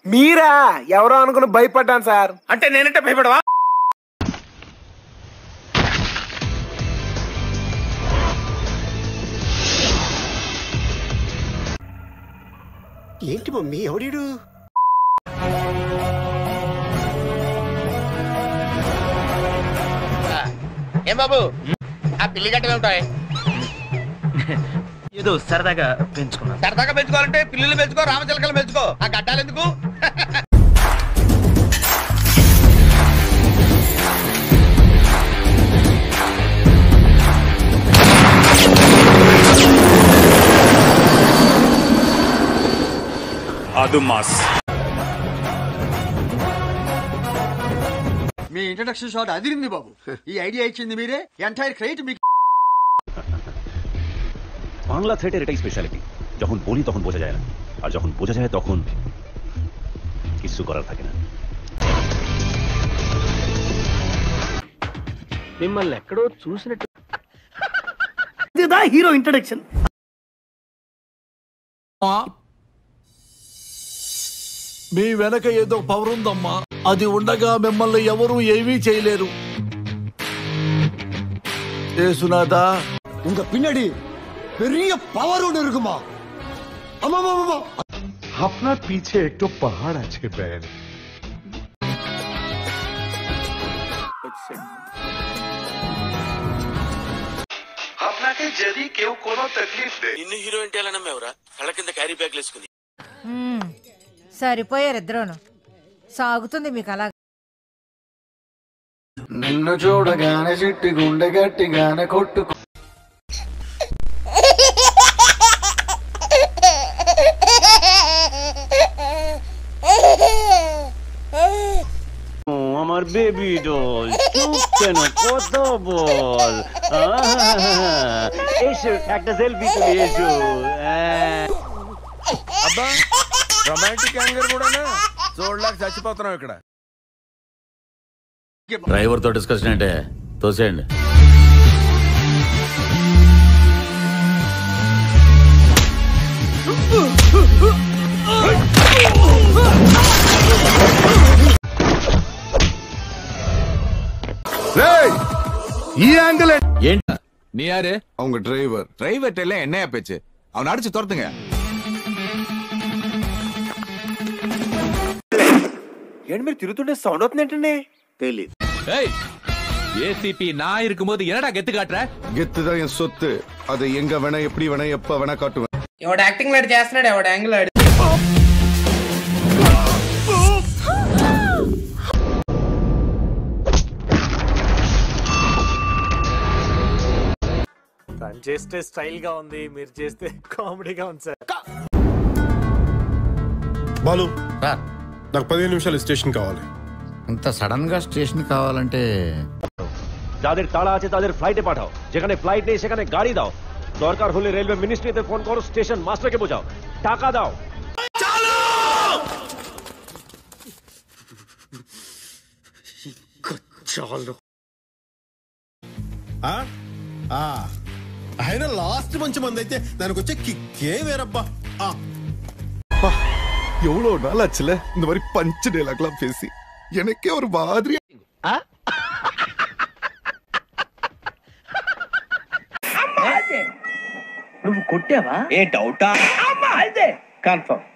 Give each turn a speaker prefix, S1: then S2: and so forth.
S1: మీరా ఎవరో అనుకుని భయపడ్డాను సార్
S2: అంటే నేనంటే భయపడవా
S3: ఏంటి మమ్మీ ఎవడీడు
S2: ఏం బాబు ఆ పిల్లి గట్టలు ఉంటాయి
S4: ఏదో సరదాగా పెంచుకున్నాను
S2: సరదాగా పెంచుకోవాలంటే పిల్లులు పెంచుకో రామచిలకలు పెంచుకో ఆ గడ్డాలు ఎందుకు
S5: ಅದು ಮಾಸ್
S6: మీ ఇంట్రడక్షన్ షాట్ అదిరింది బాబు ఈ ఐడియా ఇచ్చింది మీరే ఎంటైర్ క్రెడిట్ మీకు
S7: বাংলা থ্রেটের এটাই স্পেশালিটি যখন বলি তখন বোঝা যায় না আর যখন বোঝা যায় তখন কিছু করার থাকে না
S4: మిమ్మల్ని ఎక్కడో చూసినట్టు
S8: ఇదిదా హీరో ఇంట్రడక్షన్
S9: మీ వెనక ఏదో పవర్ ఉందమ్మా అది ఉండగా మిమ్మల్ని ఎవరూ ఏమీ చేయలేరు ఏసునాథా
S3: உங்க பின்னாடி பெரிய பவர் ஒன்று இருக்குமா ஆமா ஆமா ஆமா
S5: আপনার পিছে একটু পাহাড় আছে ব্যান আপনাকে যদি কেউ কোনো তকলিফ দেয়
S2: నిన్ను హీరోయిన్ ఎలా నమ్మేవరా కళ్ళ కింద క్యారీ బ్యాగ్ వేసుకుని
S10: సరిపోయారు ఇద్దరును సాగుతుంది మీకు అలా
S6: నిన్ను చూడగానే చిట్టి గుండె గట్టిగానే కొట్టు
S7: আমার বেবি ডল চুপ কেন কত বল আহ, এসো একটা সেলফি তুলে এসো আহ।
S1: అబ్బా రొమాంటిక్ యాంగర్ కూడానా చూడలేక చచ్చిపోతున్నాం ఇక్కడ
S2: డ్రైవర్ తో డిస్కషన్ అంటే తోసేయండి
S5: ఈ యాంగిల్
S2: ఏంటి
S1: நீ யாரு
S5: அவங்க டிரைவர்
S1: டிரைவர் எல்லாம் என்னையா பேச்சு அவன் அடிச்சு துரத்துங்க ఏంటి మీరు తిరుగుతుంటే సౌండ్ అవుతుంది ఏంటండి
S3: தெரியல
S1: ஏசிபி நான் இருக்கும்போது என்னடா கெத்து காட்டுற
S5: கெத்து தான் என் சொத்து அதை எங்க வேணா எப்படி வேணா எப்ப வேணா காட்டுவேன்
S8: ఎవడు యాక్టింగ్ లాడు చేస్తున్నాడు ఎవడు యాంగిల్ ఆడు
S4: తను చేస్తే స్టైల్ గా ఉంది మీరు చేస్తే కామెడీగా ఉంది సార్
S5: బాలు నాకు పదిహేను నిమిషాలు స్టేషన్ కావాలి
S6: ఇంత సడన్ గా స్టేషన్ కావాలంటే
S7: যাদের তাড়া আছে তাদের ফ্লাইটে পাঠাও যেখানে ফ্লাইট নেই সেখানে গাড়ি দাও দরকার হলে রেলওয়ে মিনিস্ট্রিতে ফোন করো স্টেশন মাস্টারকে বোঝাও টাকা দাও
S5: ఆయన లాస్ట్ మంచి మంది అయితే దానికి వచ్చే కిక్కే వేరబ్బా எவ்வளவு நாள் ஆச்சுல இந்த மாதிரி பஞ்சு டைலாக்லாம் பேசி எனக்கே ஒரு மாதிரி
S4: నువ్వు కొట్టావా
S2: ఏ డౌటా
S4: అదే కన్ఫర్మ్